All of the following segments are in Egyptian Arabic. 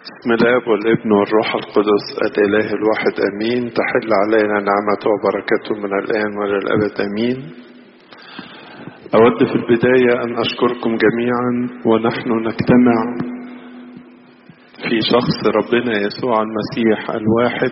بسم الاب والابن والروح القدس الاله الواحد امين تحل علينا نعمته وبركته من الان والى الابد امين اود في البدايه ان اشكركم جميعا ونحن نجتمع في شخص ربنا يسوع المسيح الواحد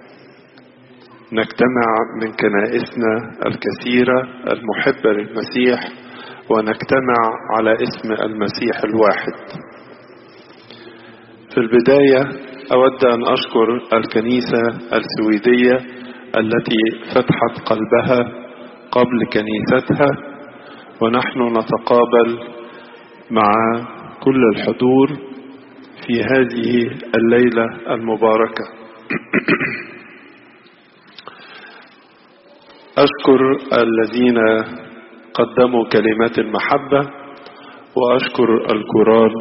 نجتمع من كنائسنا الكثيره المحبه للمسيح ونجتمع على اسم المسيح الواحد في البداية أود أن أشكر الكنيسة السويدية التي فتحت قلبها قبل كنيستها ونحن نتقابل مع كل الحضور في هذه الليلة المباركة أشكر الذين قدموا كلمات المحبة وأشكر الكورال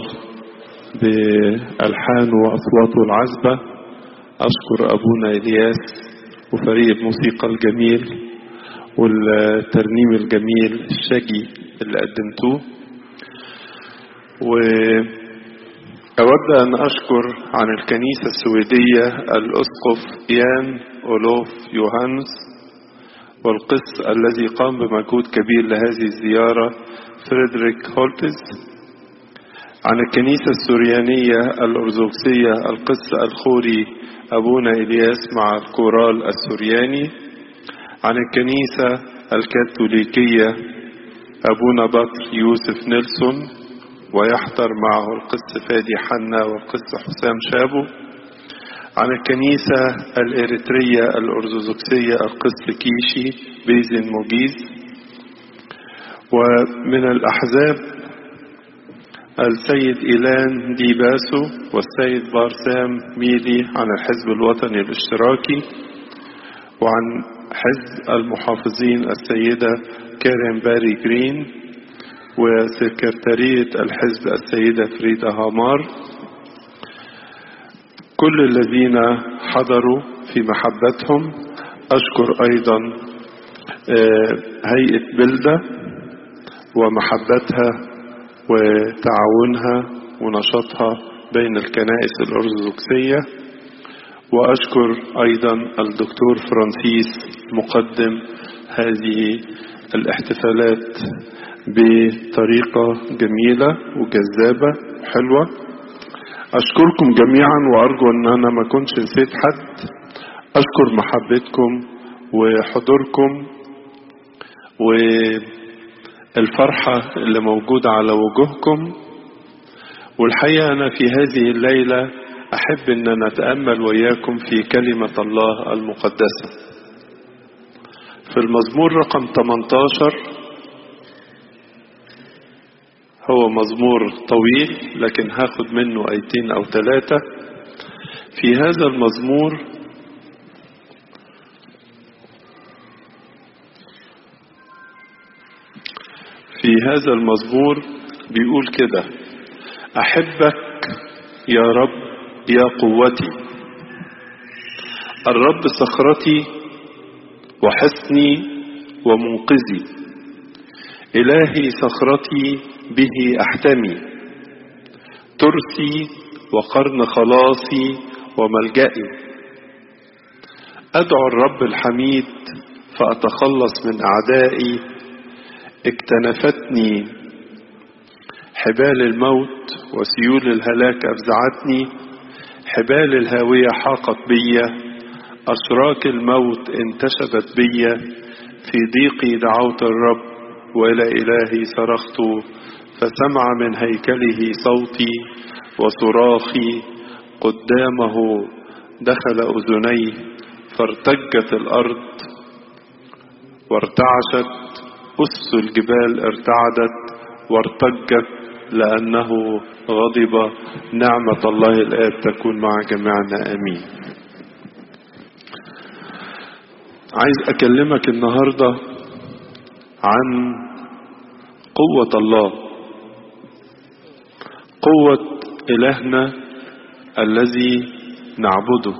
بألحان وأصواته العذبة أشكر أبونا إلياس وفريق الموسيقى الجميل والترنيم الجميل الشجي اللي قدمتوه وأود أن أشكر عن الكنيسة السويدية الأسقف يان أولوف يوهانس والقس الذي قام بمجهود كبير لهذه الزيارة فريدريك هولتز عن الكنيسة السوريانية الأرثوذكسية القس الخوري أبونا إلياس مع الكورال السورياني عن الكنيسة الكاثوليكية أبونا بطر يوسف نيلسون ويحضر معه القس فادي حنا والقس حسام شابو عن الكنيسة الإريترية الأرثوذكسية القس كيشي بيزن موجيز ومن الأحزاب السيد إيلان دي باسو والسيد بارسام ميلي عن الحزب الوطني الاشتراكي وعن حزب المحافظين السيدة كارين باري جرين وسكرتارية الحزب السيدة فريدة هامار كل الذين حضروا في محبتهم أشكر أيضا هيئة بلدة ومحبتها وتعاونها ونشاطها بين الكنائس الأرثوذكسية وأشكر أيضا الدكتور فرانسيس مقدم هذه الاحتفالات بطريقة جميلة وجذابة حلوة أشكركم جميعا وأرجو أن أنا ما كنتش نسيت حد أشكر محبتكم وحضوركم و الفرحة اللي موجودة على وجوهكم والحقيقة أنا في هذه الليلة أحب أن نتأمل وياكم في كلمة الله المقدسة في المزمور رقم 18 هو مزمور طويل لكن هاخد منه ايتين او ثلاثة في هذا المزمور في هذا المزمور بيقول كده احبك يا رب يا قوتي الرب صخرتي وحصني ومنقذي الهي صخرتي به احتمي ترسي وقرن خلاصي وملجئي ادعو الرب الحميد فاتخلص من اعدائي اكتنفتني حبال الموت وسيول الهلاك افزعتني حبال الهاوية حاقت بيا أشراك الموت انتشبت بيا في ضيقي دعوت الرب وإلى إلهي صرخت فسمع من هيكله صوتي وصراخي قدامه دخل أذنيه فارتجت الأرض وارتعشت أس الجبال ارتعدت وارتجت لأنه غضب نعمة الله الآب تكون مع جميعنا آمين عايز أكلمك النهاردة عن قوة الله قوة إلهنا الذي نعبده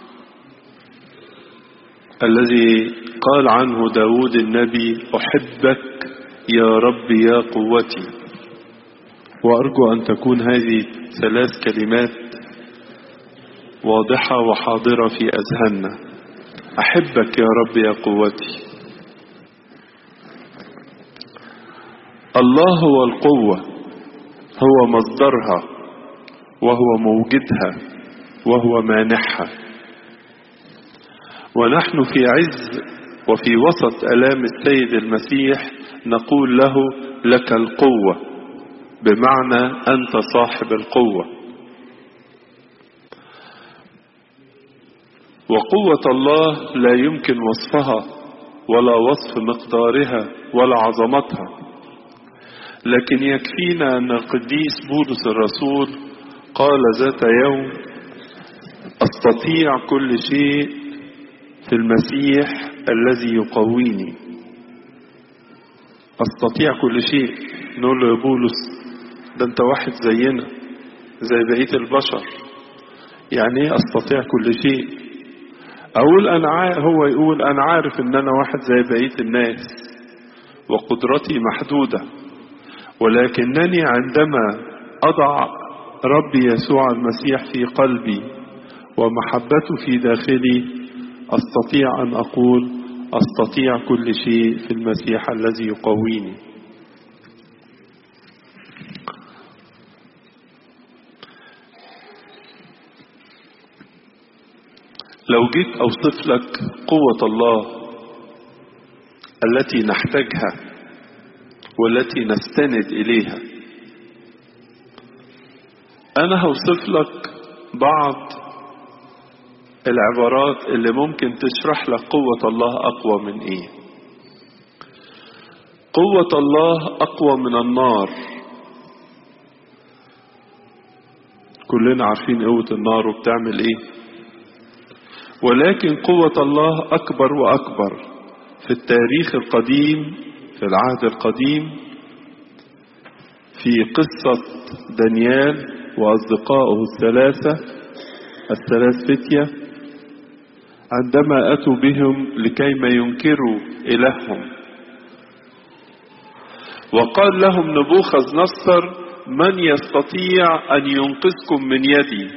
الذي قال عنه داود النبي أحبك يا رب يا قوتي وأرجو أن تكون هذه ثلاث كلمات واضحة وحاضرة في أذهاننا أحبك يا رب يا قوتي الله هو القوة هو مصدرها وهو موجدها وهو مانحها ونحن في عز وفي وسط ألام السيد المسيح نقول له لك القوة بمعنى أنت صاحب القوة وقوة الله لا يمكن وصفها ولا وصف مقدارها ولا عظمتها لكن يكفينا أن القديس بولس الرسول قال ذات يوم أستطيع كل شيء في المسيح الذي يقويني أستطيع كل شيء نقول له يا بولس ده أنت واحد زينا زي بقية البشر يعني ايه أستطيع كل شيء أقول أنا عارف هو يقول أنا عارف إن أنا واحد زي بقية الناس وقدرتي محدودة ولكنني عندما أضع ربي يسوع المسيح في قلبي ومحبته في داخلي أستطيع أن أقول أستطيع كل شيء في المسيح الذي يقويني لو جيت أوصف لك قوة الله التي نحتاجها والتي نستند إليها أنا هوصف لك بعض العبارات اللي ممكن تشرح لك قوة الله أقوى من إيه قوة الله أقوى من النار كلنا عارفين قوة النار وبتعمل إيه ولكن قوة الله أكبر وأكبر في التاريخ القديم في العهد القديم في قصة دانيال وأصدقائه الثلاثة الثلاث فتية عندما أتوا بهم لكيما ينكروا إلههم وقال لهم نبوخذ نصر من يستطيع أن ينقذكم من يدي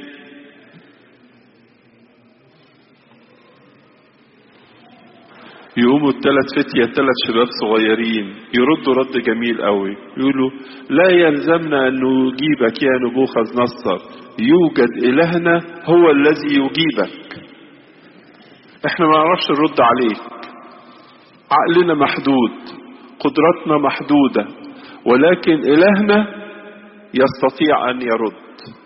يقوموا الثلاث فتية ثلاث شباب صغيرين يردوا رد جميل قوي يقولوا لا يلزمنا أن نجيبك يا نبوخذ نصر يوجد إلهنا هو الذي يجيبك احنا ما نعرفش نرد عليك عقلنا محدود قدرتنا محدودة ولكن إلهنا يستطيع أن يرد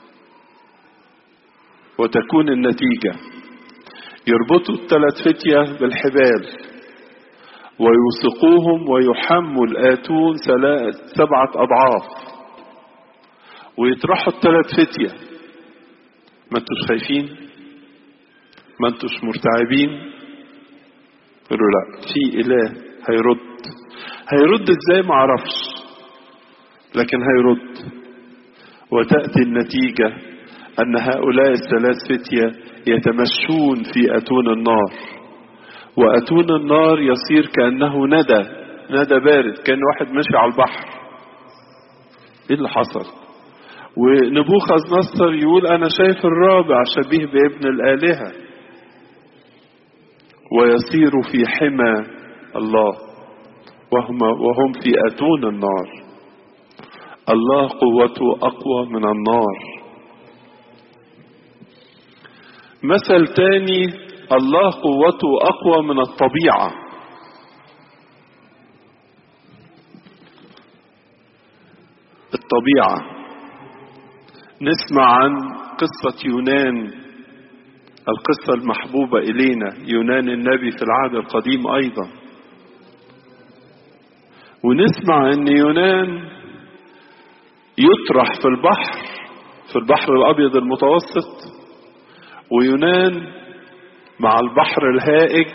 وتكون النتيجة يربطوا الثلاث فتية بالحبال ويوثقوهم ويحموا الآتون سبعة أضعاف ويطرحوا الثلاث فتية ما انتوش خايفين ما انتوش مرتعبين يقولوا لا في إله هيرد هيرد ازاي ما عرفش لكن هيرد وتأتي النتيجة أن هؤلاء الثلاث فتية يتمشون في أتون النار وأتون النار يصير كأنه ندى ندى بارد كان واحد ماشي على البحر ايه اللي حصل ونبوخذ نصر يقول انا شايف الرابع شبيه بابن الالهه ويصير في حمى الله وهم وهم في اتون النار الله قوته اقوى من النار مثل تاني الله قوته اقوى من الطبيعه الطبيعه نسمع عن قصه يونان القصه المحبوبه الينا يونان النبي في العهد القديم ايضا ونسمع ان يونان يطرح في البحر في البحر الابيض المتوسط ويونان مع البحر الهائج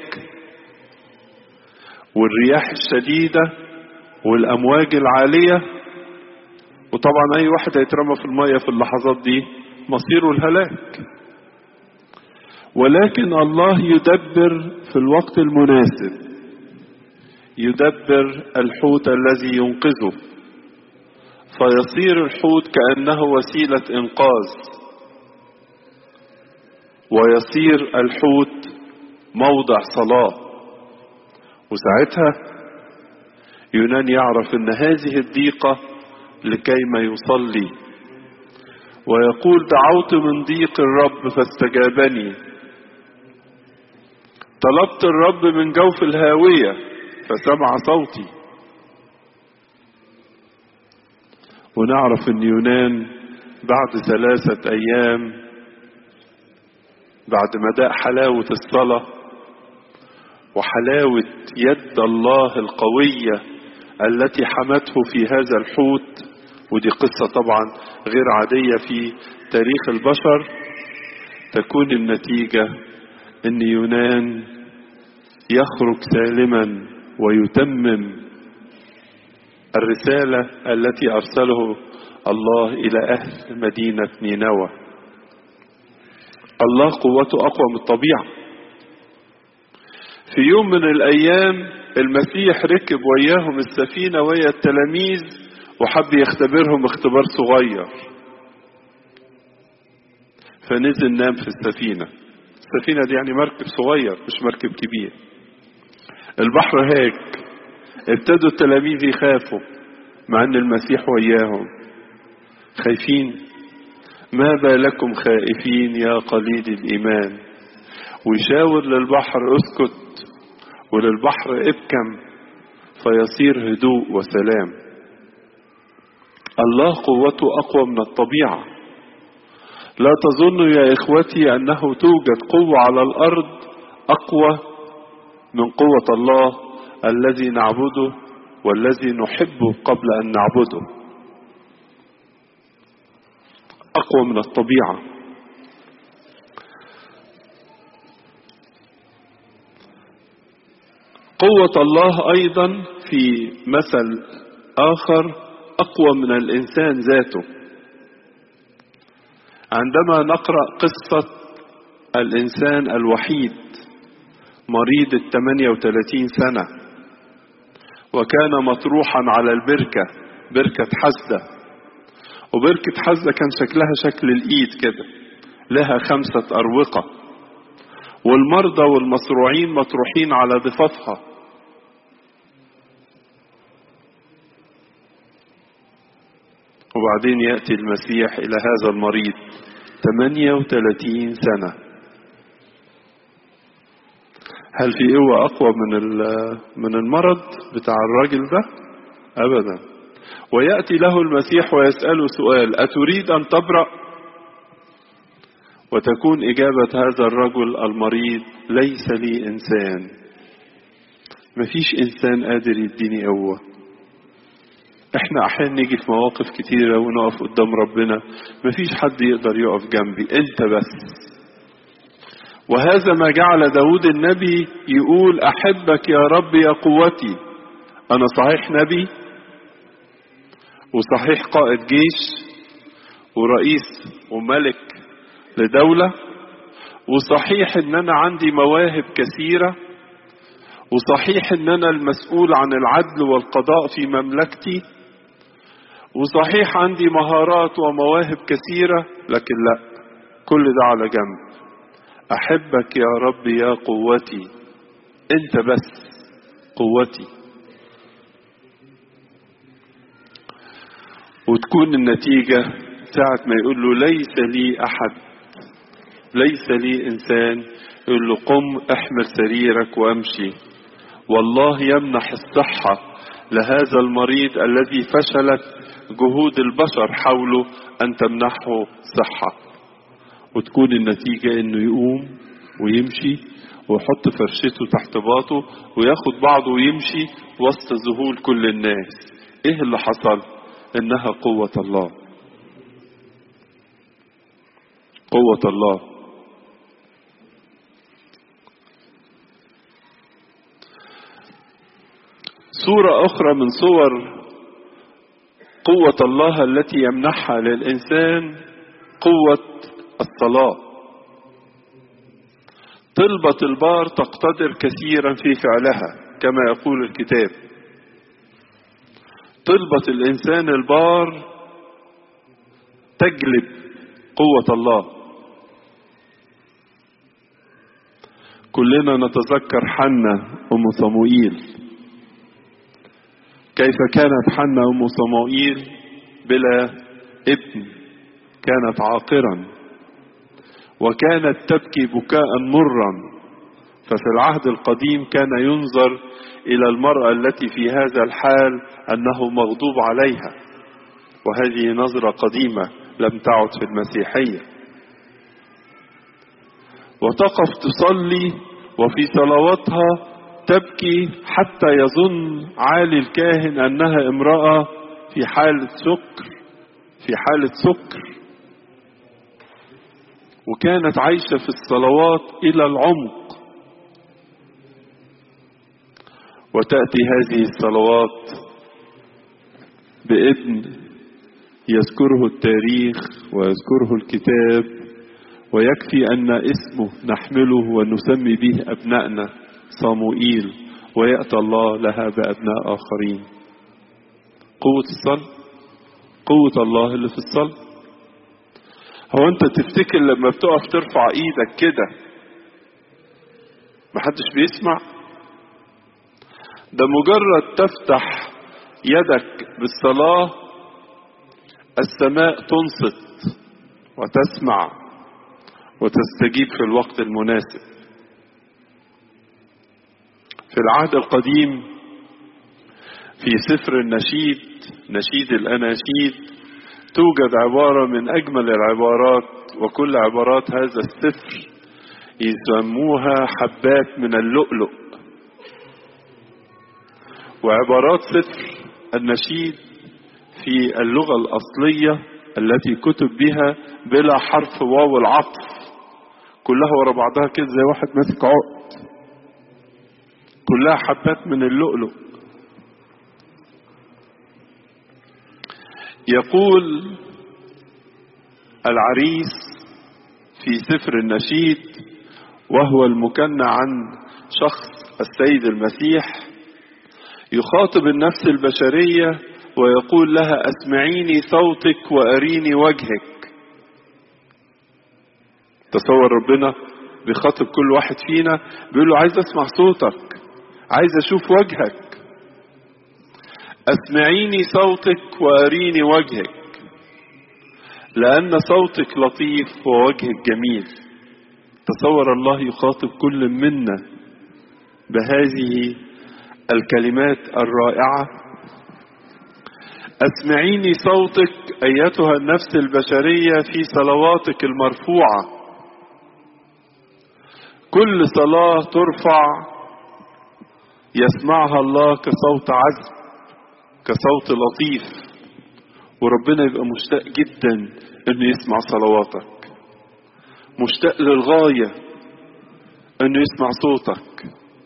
والرياح الشديدة والأمواج العالية وطبعا أي واحد هيترمى في المية في اللحظات دي مصيره الهلاك ولكن الله يدبر في الوقت المناسب يدبر الحوت الذي ينقذه فيصير الحوت كأنه وسيلة إنقاذ ويصير الحوت موضع صلاة وساعتها يونان يعرف ان هذه الضيقة لكيما يصلي ويقول دعوت من ضيق الرب فاستجابني طلبت الرب من جوف الهاوية فسمع صوتي ونعرف ان يونان بعد ثلاثة ايام بعد ما داق حلاوة الصلاة وحلاوة يد الله القوية التي حمته في هذا الحوت ودي قصة طبعا غير عادية في تاريخ البشر تكون النتيجة ان يونان يخرج سالما ويتمم الرسالة التي أرسله الله إلى أهل مدينة نينوى الله قوته أقوى من الطبيعة في يوم من الأيام المسيح ركب وياهم السفينة ويا التلاميذ وحب يختبرهم اختبار صغير فنزل نام في السفينة السفينة دي يعني مركب صغير مش مركب كبير البحر هاج ابتدوا التلاميذ يخافوا مع ان المسيح وياهم خايفين ما بالكم خائفين يا قليل الايمان ويشاور للبحر اسكت وللبحر ابكم فيصير هدوء وسلام الله قوته اقوى من الطبيعه لا تظنوا يا اخوتي انه توجد قوه على الارض اقوى من قوه الله الذي نعبده والذي نحبه قبل ان نعبده اقوى من الطبيعه قوه الله ايضا في مثل اخر اقوى من الانسان ذاته عندما نقرا قصه الانسان الوحيد مريض ال 38 سنه وكان مطروحا على البركه بركه حسده وبركه حسده كان شكلها شكل الايد كده لها خمسه اروقه والمرضى والمصروعين مطروحين على ضفافها وبعدين يأتي المسيح إلى هذا المريض 38 سنة هل في قوة أقوى من من المرض بتاع الراجل ده؟ أبدا ويأتي له المسيح ويسأله سؤال أتريد أن تبرأ؟ وتكون إجابة هذا الرجل المريض ليس لي إنسان مفيش إنسان قادر يديني قوة احنا احيانا نيجي في مواقف كتيرة ونقف قدام ربنا مفيش حد يقدر يقف جنبي انت بس وهذا ما جعل داود النبي يقول احبك يا رب يا قوتي انا صحيح نبي وصحيح قائد جيش ورئيس وملك لدولة وصحيح ان انا عندي مواهب كثيرة وصحيح ان انا المسؤول عن العدل والقضاء في مملكتي وصحيح عندي مهارات ومواهب كثيرة لكن لا كل ده على جنب أحبك يا رب يا قوتي أنت بس قوتي وتكون النتيجة ساعة ما يقول له ليس لي أحد ليس لي إنسان يقول له قم احمل سريرك وامشي والله يمنح الصحة لهذا المريض الذي فشلت جهود البشر حوله أن تمنحه صحة وتكون النتيجة إنه يقوم ويمشي ويحط فرشته تحت باطه وياخد بعضه ويمشي وسط ذهول كل الناس إيه اللي حصل؟ إنها قوة الله قوة الله صورة أخرى من صور قوة الله التي يمنحها للإنسان قوة الصلاة طلبة البار تقتدر كثيرا في فعلها كما يقول الكتاب طلبة الإنسان البار تجلب قوة الله كلنا نتذكر حنة أم صموئيل كيف كانت حنة أم صموئيل بلا ابن كانت عاقرا وكانت تبكي بكاء مرا ففي العهد القديم كان ينظر إلى المرأة التي في هذا الحال أنه مغضوب عليها وهذه نظرة قديمة لم تعد في المسيحية وتقف تصلي وفي صلواتها تبكي حتى يظن عالي الكاهن أنها امرأة في حالة سكر في حالة سكر وكانت عايشة في الصلوات إلى العمق وتأتي هذه الصلوات بابن يذكره التاريخ ويذكره الكتاب ويكفي أن اسمه نحمله ونسمي به أبنائنا صموئيل ويأتى الله لها بأبناء آخرين قوة الصلاة قوة الله اللي في الصلاة هو أنت تفتكر لما بتقف ترفع إيدك كده محدش بيسمع ده مجرد تفتح يدك بالصلاة السماء تنصت وتسمع وتستجيب في الوقت المناسب في العهد القديم في سفر النشيد نشيد الأناشيد توجد عبارة من أجمل العبارات وكل عبارات هذا السفر يسموها حبات من اللؤلؤ وعبارات سفر النشيد في اللغة الأصلية التي كتب بها بلا حرف واو العطف كلها ورا بعضها كده زي واحد ماسك عقد كلها حبات من اللؤلؤ يقول العريس في سفر النشيد وهو المكنى عن شخص السيد المسيح يخاطب النفس البشرية ويقول لها اسمعيني صوتك واريني وجهك تصور ربنا بيخاطب كل واحد فينا بيقول له عايز اسمع صوتك عايز اشوف وجهك اسمعيني صوتك واريني وجهك لان صوتك لطيف ووجهك جميل تصور الله يخاطب كل منا بهذه الكلمات الرائعه اسمعيني صوتك ايتها النفس البشريه في صلواتك المرفوعه كل صلاه ترفع يسمعها الله كصوت عذب كصوت لطيف وربنا يبقى مشتاق جدا انه يسمع صلواتك مشتاق للغايه انه يسمع صوتك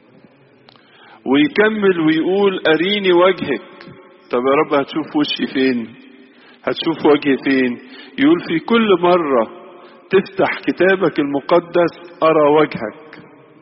ويكمل ويقول اريني وجهك طب يا رب هتشوف وشي فين هتشوف وجهي فين يقول في كل مرة تفتح كتابك المقدس أرى وجهك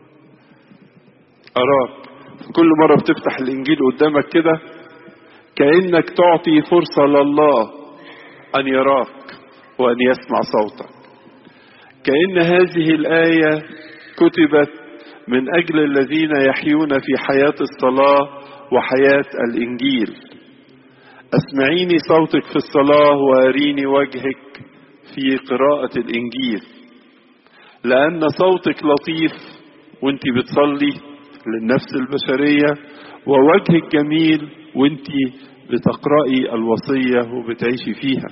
أراك في كل مرة بتفتح الإنجيل قدامك كده كأنك تعطي فرصة لله أن يراك وأن يسمع صوتك كأن هذه الآية كتبت من أجل الذين يحيون في حياة الصلاة وحياة الإنجيل اسمعيني صوتك في الصلاة واريني وجهك في قراءة الإنجيل لأن صوتك لطيف وانت بتصلي للنفس البشرية ووجهك جميل وانت بتقرأي الوصية وبتعيشي فيها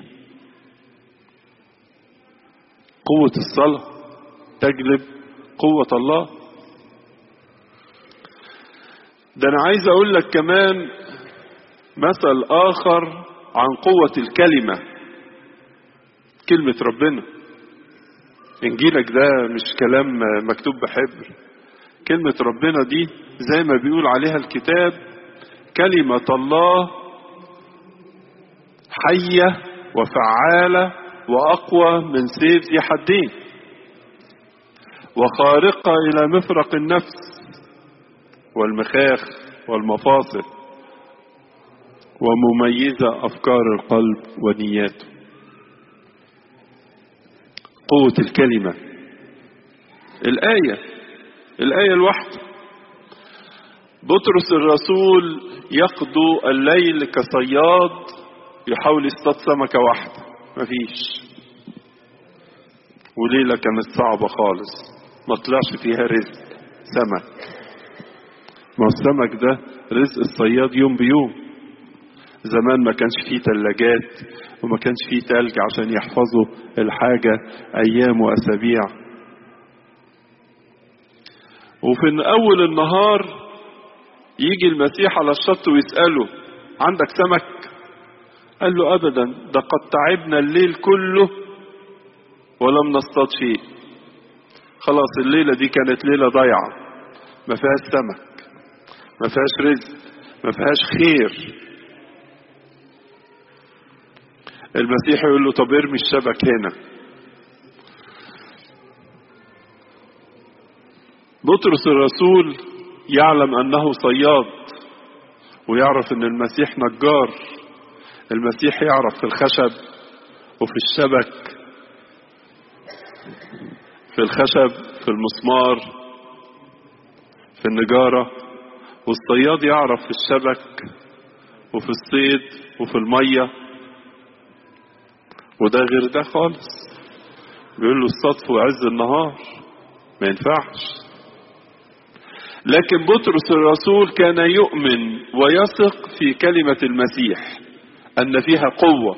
قوة الصلاة تجلب قوة الله ده أنا عايز أقول لك كمان مثل آخر عن قوة الكلمة كلمة ربنا إنجيلك ده مش كلام مكتوب بحبر كلمة ربنا دي زي ما بيقول عليها الكتاب كلمة الله حية وفعالة وأقوى من سيف ذي حدين وخارقة إلى مفرق النفس والمخاخ والمفاصل ومميزة أفكار القلب ونياته قوة الكلمة الآية الآية الواحدة بطرس الرسول يقضو الليل كصياد يحاول يصطاد سمكة واحدة مفيش وليلة كانت صعبة خالص ما طلعش فيها رزق سمك ما هو السمك ده رزق الصياد يوم بيوم زمان ما كانش فيه تلاجات وما كانش فيه تلج عشان يحفظوا الحاجة أيام وأسابيع وفي أول النهار يجي المسيح على الشط ويسأله عندك سمك قال له أبدا ده قد تعبنا الليل كله ولم نصطاد شيء خلاص الليلة دي كانت ليلة ضيعة ما فيهاش سمك ما فيهاش رزق ما فيهاش خير المسيح يقول له طب ارمي الشبك هنا بطرس الرسول يعلم انه صياد ويعرف ان المسيح نجار المسيح يعرف في الخشب وفي الشبك في الخشب في المسمار في النجارة والصياد يعرف في الشبك وفي الصيد وفي المية وده غير ده خالص بيقول له الصدف في عز النهار ما ينفعش لكن بطرس الرسول كان يؤمن ويثق في كلمة المسيح أن فيها قوة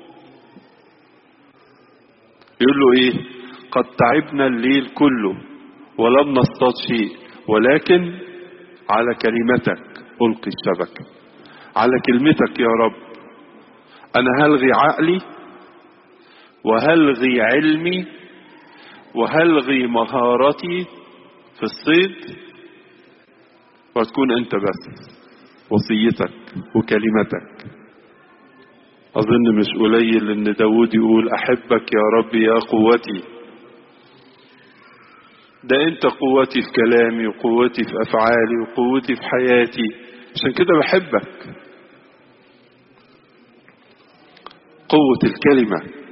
يقول له إيه قد تعبنا الليل كله ولم نصطاد شيء ولكن على كلمتك ألقي الشبكة على كلمتك يا رب أنا هلغي عقلي وهلغي علمي وهلغي مهارتي في الصيد وتكون انت بس وصيتك وكلمتك اظن مش قليل ان داود يقول احبك يا رب يا قوتي ده انت قوتي في كلامي وقوتي في افعالي وقوتي في حياتي عشان كده بحبك قوة الكلمة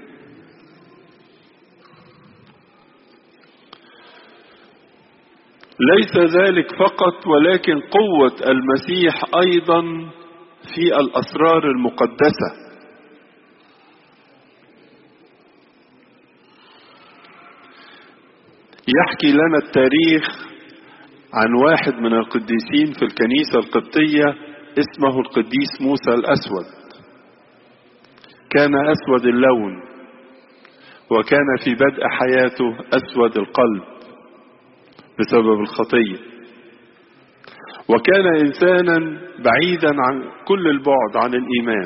ليس ذلك فقط ولكن قوة المسيح أيضا في الأسرار المقدسة يحكي لنا التاريخ عن واحد من القديسين في الكنيسة القبطية اسمه القديس موسى الأسود كان أسود اللون وكان في بدء حياته أسود القلب بسبب الخطية وكان إنسانا بعيدا عن كل البعد عن الإيمان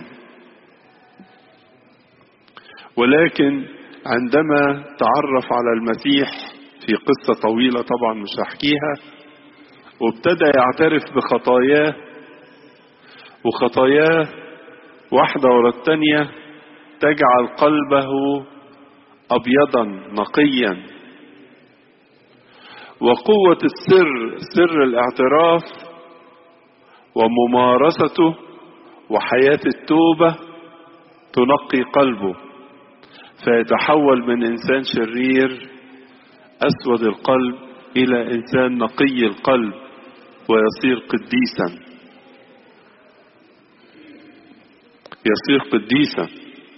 ولكن عندما تعرف على المسيح في قصة طويلة طبعا مش هحكيها وابتدى يعترف بخطاياه وخطاياه واحدة ورا التانية تجعل قلبه أبيضا نقيا وقوة السر سر الاعتراف وممارسته وحياة التوبة تنقي قلبه فيتحول من إنسان شرير أسود القلب إلى إنسان نقي القلب ويصير قديسا يصير قديسا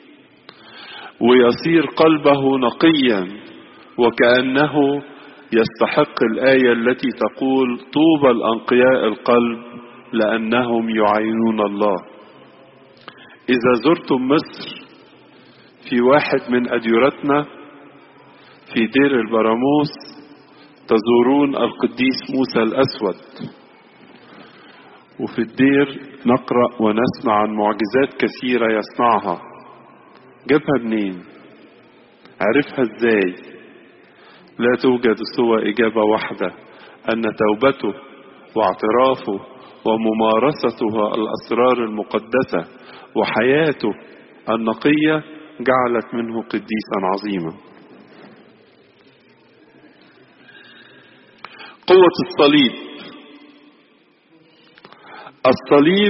ويصير قلبه نقيا وكأنه يستحق الآية التي تقول طوبى الأنقياء القلب لأنهم يعينون الله إذا زرتم مصر في واحد من أديرتنا في دير البراموس تزورون القديس موسى الأسود وفي الدير نقرأ ونسمع عن معجزات كثيرة يصنعها جابها منين عرفها ازاي لا توجد سوى إجابة واحدة أن توبته واعترافه وممارسته الأسرار المقدسة وحياته النقية جعلت منه قديسا عظيما قوة الصليب الصليب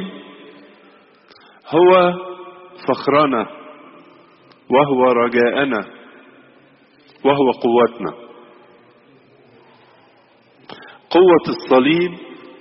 هو فخرنا وهو رجاءنا وهو قوتنا قوة الصليب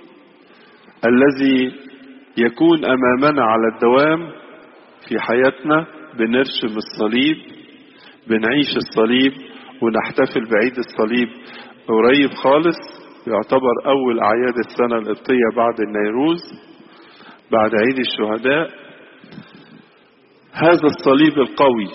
الذي يكون أمامنا على الدوام في حياتنا بنرشم الصليب بنعيش الصليب ونحتفل بعيد الصليب قريب خالص يعتبر أول أعياد السنة القبطية بعد النيروز بعد عيد الشهداء هذا الصليب القوي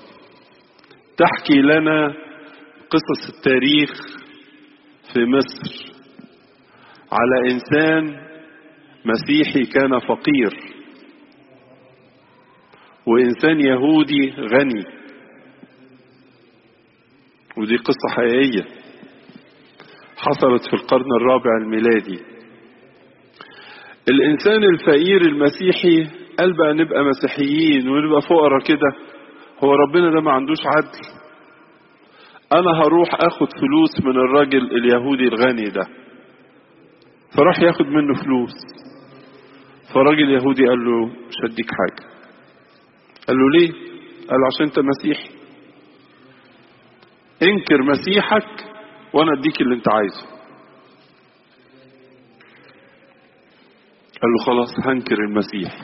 تحكي لنا قصص التاريخ في مصر على إنسان مسيحي كان فقير وإنسان يهودي غني ودي قصة حقيقية حصلت في القرن الرابع الميلادي الإنسان الفقير المسيحي قال بقى نبقى مسيحيين ونبقى فقراء كده هو ربنا ده ما عندوش عدل أنا هروح أخد فلوس من الراجل اليهودي الغني ده فراح ياخد منه فلوس فالراجل اليهودي قال له مش هديك حاجة قال له ليه قال له عشان انت مسيحي انكر مسيحك وانا اديك اللي انت عايزه قال له خلاص هنكر المسيح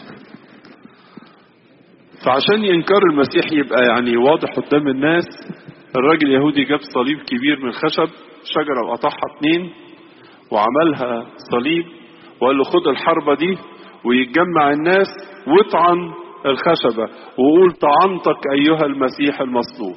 فعشان ينكر المسيح يبقى يعني واضح قدام الناس الراجل اليهودي جاب صليب كبير من خشب شجرة وقطعها اتنين وعملها صليب وقال له خد الحربة دي ويتجمع الناس واطعن الخشبة وقول طعنتك أيها المسيح المصلوب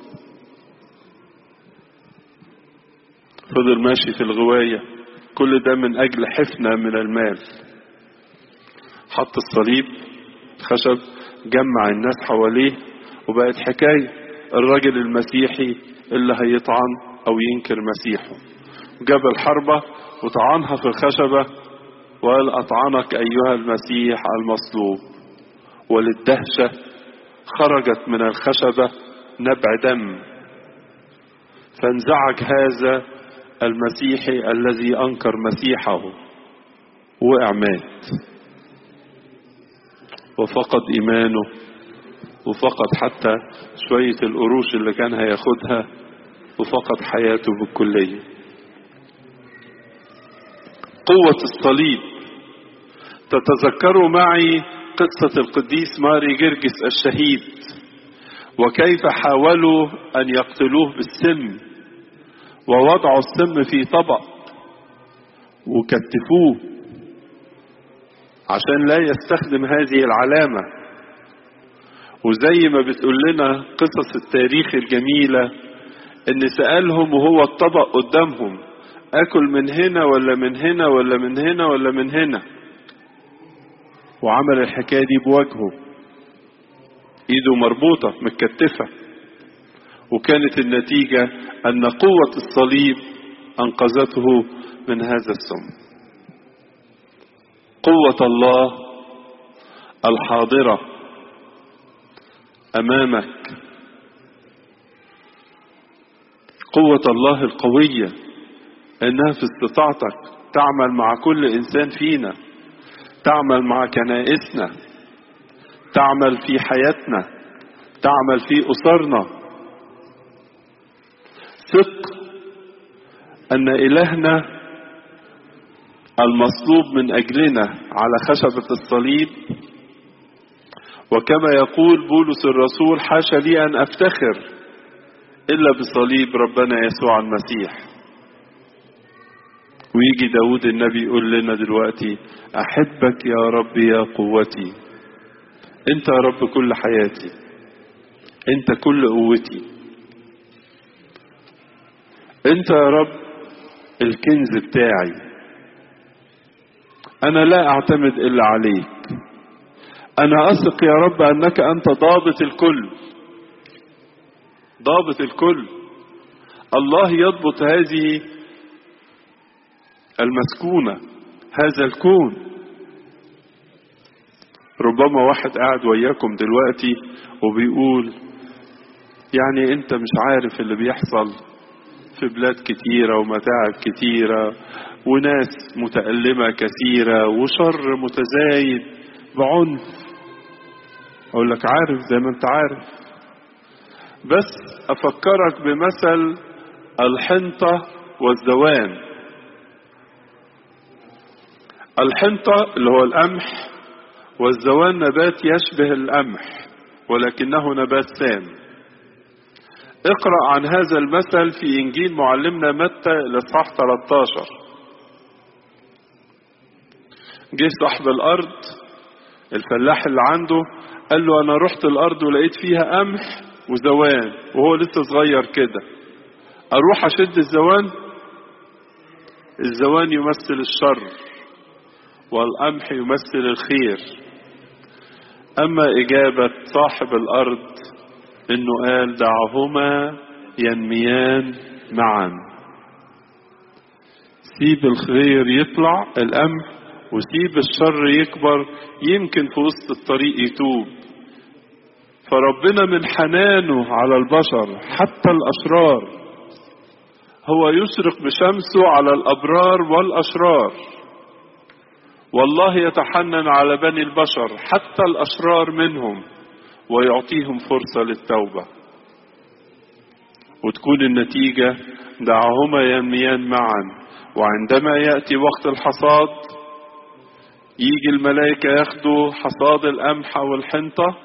فضل ماشي في الغواية كل ده من أجل حفنة من المال حط الصليب خشب جمع الناس حواليه وبقت حكاية الراجل المسيحي اللي هيطعن أو ينكر مسيحه جاب الحربة وطعنها في الخشبة وقال أطعنك أيها المسيح المصلوب وللدهشة خرجت من الخشبة نبع دم فانزعج هذا المسيحي الذي أنكر مسيحه وقع مات وفقد إيمانه وفقد حتى شوية القروش اللي كان هياخدها وفقد حياته بالكلية قوة الصليب تتذكروا معي قصة القديس ماري جرجس الشهيد وكيف حاولوا أن يقتلوه بالسم ووضعوا السم في طبق وكتفوه عشان لا يستخدم هذه العلامة وزي ما بتقول لنا قصص التاريخ الجميلة ان سألهم وهو الطبق قدامهم اكل من هنا ولا من هنا ولا من هنا ولا من هنا وعمل الحكاية دي بوجهه ايده مربوطة متكتفة وكانت النتيجة ان قوة الصليب انقذته من هذا السم قوة الله الحاضرة أمامك قوة الله القوية إنها في استطاعتك تعمل مع كل إنسان فينا تعمل مع كنائسنا تعمل في حياتنا تعمل في أسرنا ثق أن إلهنا المصلوب من أجلنا على خشبة الصليب وكما يقول بولس الرسول حاشا لي أن أفتخر إلا بصليب ربنا يسوع المسيح ويجي داود النبي يقول لنا دلوقتي أحبك يا رب يا قوتي أنت يا رب كل حياتي أنت كل قوتي أنت يا رب الكنز بتاعي أنا لا أعتمد إلا عليك أنا أثق يا رب أنك أنت ضابط الكل ضابط الكل الله يضبط هذه المسكونة هذا الكون ربما واحد قاعد وياكم دلوقتي وبيقول يعني انت مش عارف اللي بيحصل في بلاد كتيرة ومتاعب كتيرة وناس متألمة كثيرة وشر متزايد بعنف أقول لك عارف زي ما أنت عارف بس أفكرك بمثل الحنطة والزوان الحنطة اللي هو القمح والزوان نبات يشبه القمح ولكنه نبات سام اقرأ عن هذا المثل في إنجيل معلمنا متى الإصحاح 13 جه صاحب الأرض الفلاح اللي عنده قال له أنا رحت الأرض ولقيت فيها قمح وزوان وهو لسه صغير كده أروح أشد الزوان الزوان يمثل الشر والقمح يمثل الخير أما إجابة صاحب الأرض إنه قال دعهما ينميان معا سيب الخير يطلع القمح وسيب الشر يكبر يمكن في وسط الطريق يتوب فربنا من حنانه على البشر حتى الأشرار هو يشرق بشمسه على الأبرار والأشرار والله يتحنن على بني البشر حتى الأشرار منهم ويعطيهم فرصة للتوبة وتكون النتيجة دعهما ينميان معا وعندما يأتي وقت الحصاد يجي الملائكة ياخدوا حصاد القمح والحنطة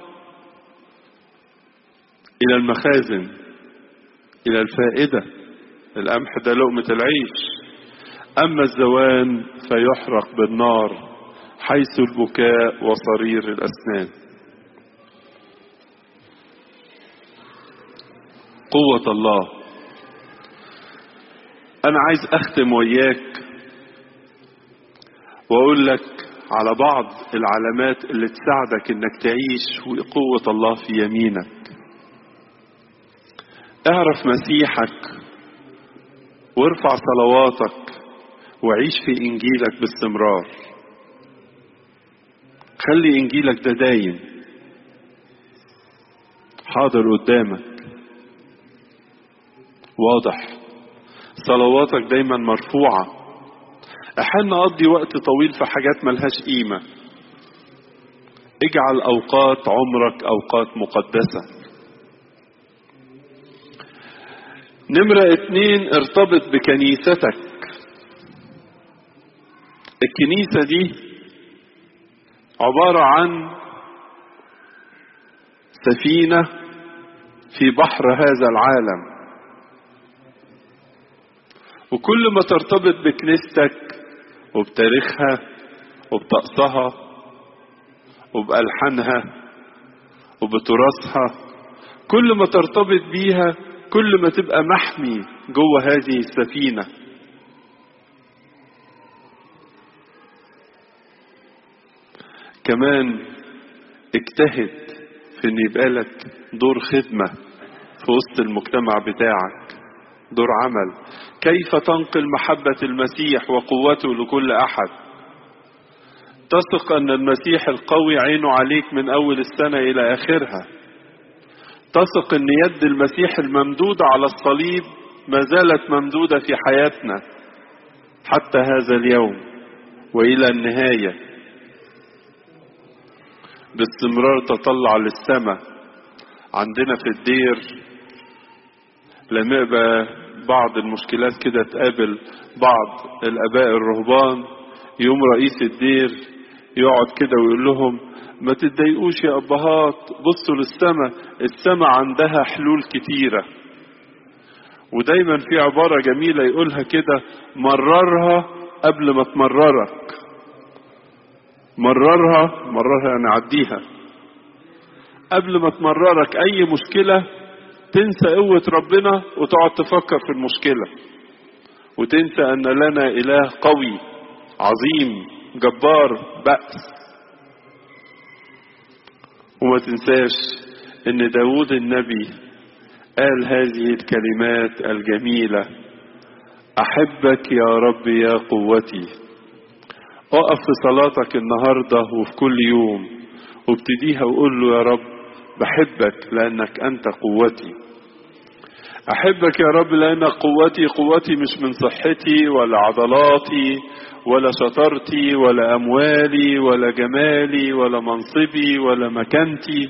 إلى المخازن إلى الفائدة القمح ده لقمة العيش أما الزوان فيحرق بالنار حيث البكاء وصرير الأسنان قوة الله أنا عايز أختم وياك وأقول لك على بعض العلامات اللي تساعدك إنك تعيش وقوة الله في يمينك اعرف مسيحك وارفع صلواتك وعيش في انجيلك باستمرار خلي انجيلك ده دايم حاضر قدامك واضح صلواتك دايما مرفوعة احيانا اقضي وقت طويل في حاجات ملهاش قيمة اجعل اوقات عمرك اوقات مقدسة نمرة اتنين ارتبط بكنيستك الكنيسة دي عبارة عن سفينة في بحر هذا العالم وكل ما ترتبط بكنيستك وبتاريخها وبطقسها وبألحانها وبتراثها كل ما ترتبط بيها كل ما تبقى محمي جوه هذه السفينة كمان اجتهد في ان يبقى لك دور خدمة في وسط المجتمع بتاعك دور عمل كيف تنقل محبة المسيح وقوته لكل أحد تثق أن المسيح القوي عينه عليك من أول السنة إلى آخرها تثق أن يد المسيح الممدودة على الصليب ما زالت ممدودة في حياتنا حتى هذا اليوم وإلى النهاية باستمرار تطلع للسماء عندنا في الدير لما يبقى بعض المشكلات كده تقابل بعض الاباء الرهبان يوم رئيس الدير يقعد كده ويقول لهم ما تتضايقوش يا ابهات بصوا للسماء السماء عندها حلول كتيرة ودايما في عبارة جميلة يقولها كده مررها قبل ما تمررك مررها مررها يعني عديها قبل ما تمررك اي مشكلة تنسى قوة ربنا وتقعد تفكر في المشكلة وتنسى ان لنا اله قوي عظيم جبار بأس وما تنساش ان داود النبي قال هذه الكلمات الجميلة احبك يا رب يا قوتي اقف في صلاتك النهاردة وفي كل يوم وابتديها وقول له يا رب بحبك لانك انت قوتي احبك يا رب لان قوتي قوتي مش من صحتي ولا عضلاتي ولا شطارتي ولا اموالي ولا جمالي ولا منصبي ولا مكانتي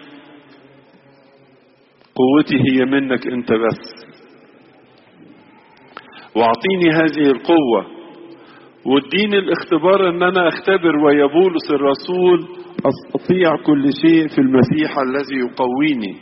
قوتي هي منك انت بس واعطيني هذه القوه واديني الاختبار ان انا اختبر ويا بولس الرسول استطيع كل شيء في المسيح الذي يقويني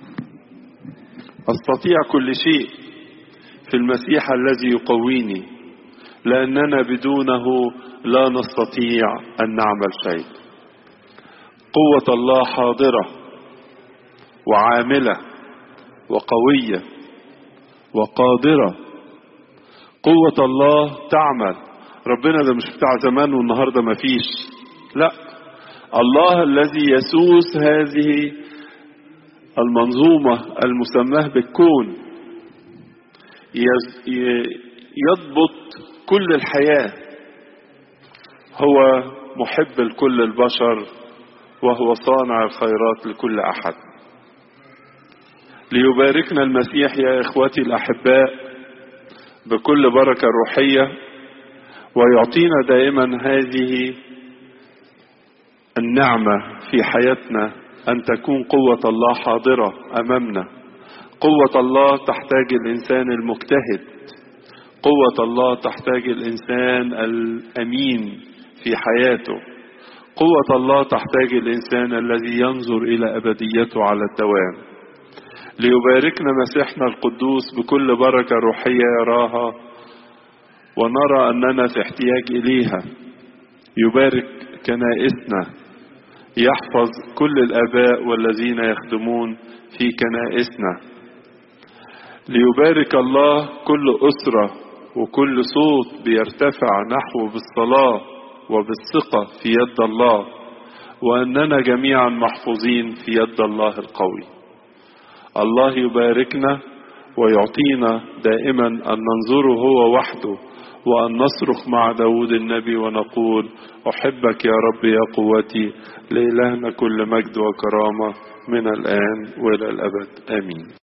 استطيع كل شيء في المسيح الذي يقويني لاننا بدونه لا نستطيع ان نعمل شيء قوه الله حاضره وعامله وقويه وقادره قوه الله تعمل ربنا ده مش بتاع زمان والنهارده مفيش لا الله الذي يسوس هذه المنظومه المسماه بالكون يضبط كل الحياه هو محب لكل البشر وهو صانع الخيرات لكل احد ليباركنا المسيح يا اخوتي الاحباء بكل بركه روحيه ويعطينا دائما هذه النعمه في حياتنا ان تكون قوه الله حاضره امامنا قوه الله تحتاج الانسان المجتهد قوه الله تحتاج الانسان الامين في حياته قوه الله تحتاج الانسان الذي ينظر الى ابديته على الدوام ليباركنا مسيحنا القدوس بكل بركه روحيه يراها ونرى اننا في احتياج اليها يبارك كنائسنا يحفظ كل الاباء والذين يخدمون في كنائسنا ليبارك الله كل اسره وكل صوت بيرتفع نحو بالصلاه وبالثقه في يد الله واننا جميعا محفوظين في يد الله القوي الله يباركنا ويعطينا دائما ان ننظره هو وحده وأن نصرخ مع داود النبي ونقول أحبك يا رب يا قوتي لإلهنا كل مجد وكرامة من الآن وإلى الأبد آمين